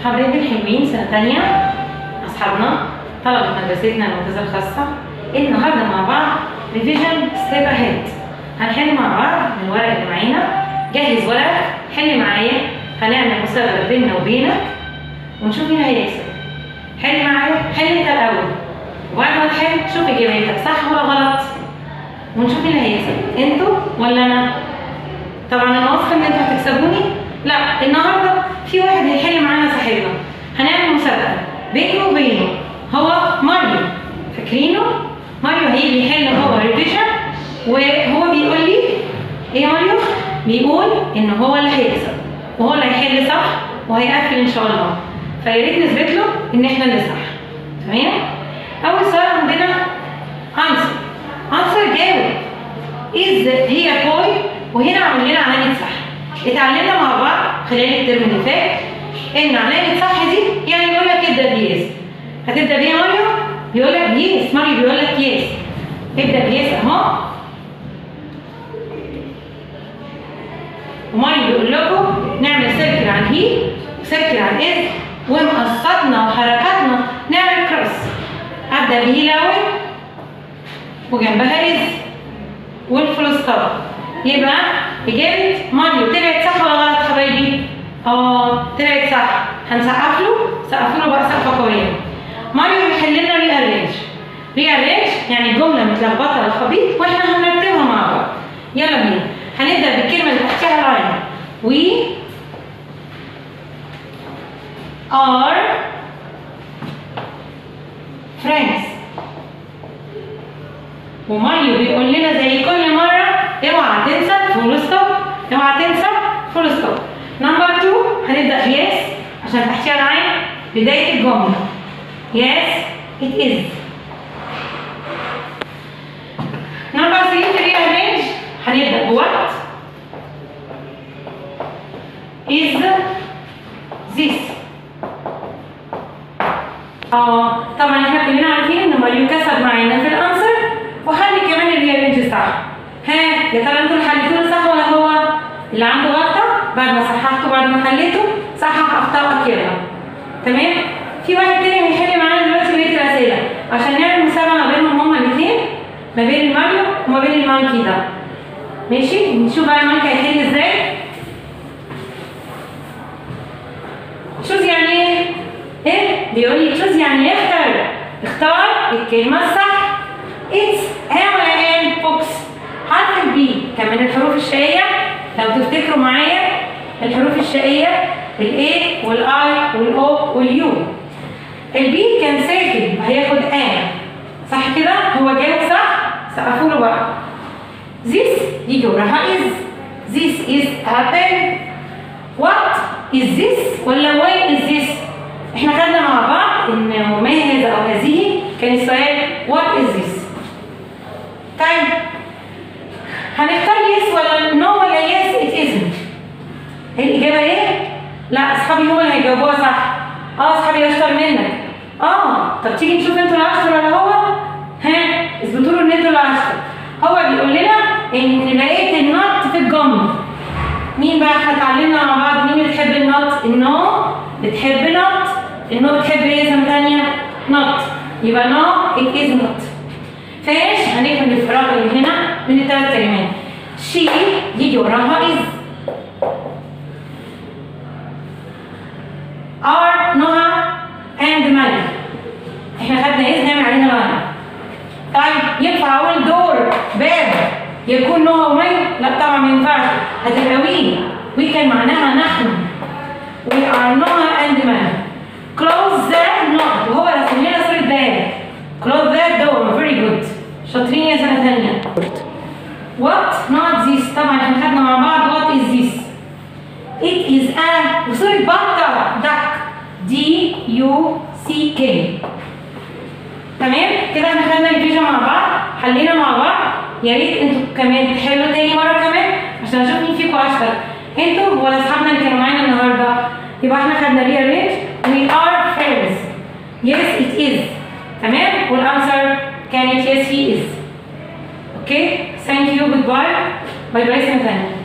حبايبي الحلوين سنة تانية أصحابنا طلبة مدرستنا الممتازة الخاصة النهاردة مع بعض ريفيجن ستيب أهيد هنحل مع بعض من الورق اللي معانا جهز ورق حل معايا هنعمل مسابقة بيننا وبينك ونشوف مين هيكسب حل معايا حل انت الأول وبعد ما تحل شوف إجاباتك صح ولا غلط ونشوف مين اللي هيكسب انتوا ولا أنا طبعا انا واثقه ان انتوا هتكسبوني لا النهارده في واحد هيحل معانا صاحبنا هنعمل مسابقه بيني وبينه هو ماريو فاكرينه ماريو هيجي يحل هو ريفيجن وهو بيقول لي ايه يا ماريو بيقول ان هو اللي هيكسب وهو اللي هيحل صح وهيقفل ان شاء الله فيا ريت نثبت له ان احنا اللي صح تمام اول سؤال عندنا انسر انسر جاوب از هي بوي وهنا عامل لنا علامه صح اتعلمنا مع بعض خلال الترم اللي فات ان علامه صح دي يعني بيقول لك ابدا بيس هتبدا بيه يا ماريو بيقول لك بيس ماريو بيقول لك يس ابدا بيس اهو وماريو بيقول لكم نعمل سيركل عن هي وسيركل عن از ومقصاتنا وحركاتنا نعمل كروس ابدا بيه الاول وجنبها از والفول ستوب يبقى إجابة ماريو طلعت صح ولا غلط حبايبي؟ اه طلعت صح هنسقف له سقف له بقى سقفة قوية ماريو هيحل لنا ري ارينج ري ارينج يعني الجملة متلخبطة الخبيط واحنا هنرتبها مع بعض يلا بينا هنبدأ بالكلمة اللي تحتها لاين وي are friends وماريو بيقول لنا زي كل مرة اوعى تنسى فول ستوب اوعى تنسى فول ستوب نمبر 2 هنبدأ بيس عشان تحتيها العين بداية الجملة يس it is نمبر 3 في rearrange هنبدأ بوات is this اه طبعا احنا كلنا عارفين ان ماريو كسب معانا في الانسر وحل كمان الريارينج صح ها يا ترى انتوا اللي حليتوه صح ولا هو اللي عنده غلطه بعد ما صححته بعد ما حليته صحح اخطائك يلا تمام في واحد تاني هيحل معانا دلوقتي بقيه الاسئله عشان نعمل مسابقه ما بينهم هما الاثنين ما بين الماريو وما بين المانكي ده ماشي نشوف بقى المانكي هيحل ازاي شوز يعني ايه؟ ايه؟ بيقول لي تشوز يعني اختار اختار الكلمه الصح اتس ها ولا ان بوكس حرف البي كمان الحروف الشقيه لو تفتكروا معايا الحروف الشقيه الاي والاي والاو واليو البي كان ساكن هياخد ان صح كده هو جاوب صح سقفوا له بقى this يجي وراها is this is a pen what is this ولا why is this احنا خدنا مع بعض ان ما هذا او هذه كان السؤال what is this طيب هنختار يس ولا نو ولا يس ات isn't الاجابه ايه لا اصحابي هم اللي هيجاوبوها صح اه اصحابي اشطر منك اه طب تيجي نشوف انتوا اللي اشطر ولا هو ها اثبتوا له ان انتوا اللي اشطر هو بيقول لنا ان لقيت النط في الجمله مين بقى هتعلمنا مع بعض مين بتحب النط النو بتحب نط النو بتحب ايه اسم ثانيه نط يبقى نو ات از نوت فايش هنكمل الفراغ اللي هنا من الثلاث كلمات شي يجي وراها از ار نهى اند مالك احنا خدنا از نعمل عليها لاين طيب ينفع اقول دور باب يكون نهى ومي لا طبعا ما ينفعش هتبقى وي وي كان معناها نحن we are نهى اند مالك close the not وهو رسم لنا صورة باب close that door very good شاطرين يا سنة ثانية what not this طبعا احنا خدنا مع بعض what is this it is a وصورة بطة duck D U C K تمام كده احنا خدنا الفيديو مع بعض حلينا مع بعض يا ريت انتوا كمان تحلوا تاني مرة كمان عشان اشوف مين فيكم اشطر انتوا ولا اصحابنا اللي كانوا معانا النهارده يبقى احنا خدنا rearrange we are friends yes it is تمام والانسر كانت yes he is اوكي ثانك يو جود باي باي باي سنه ثانيه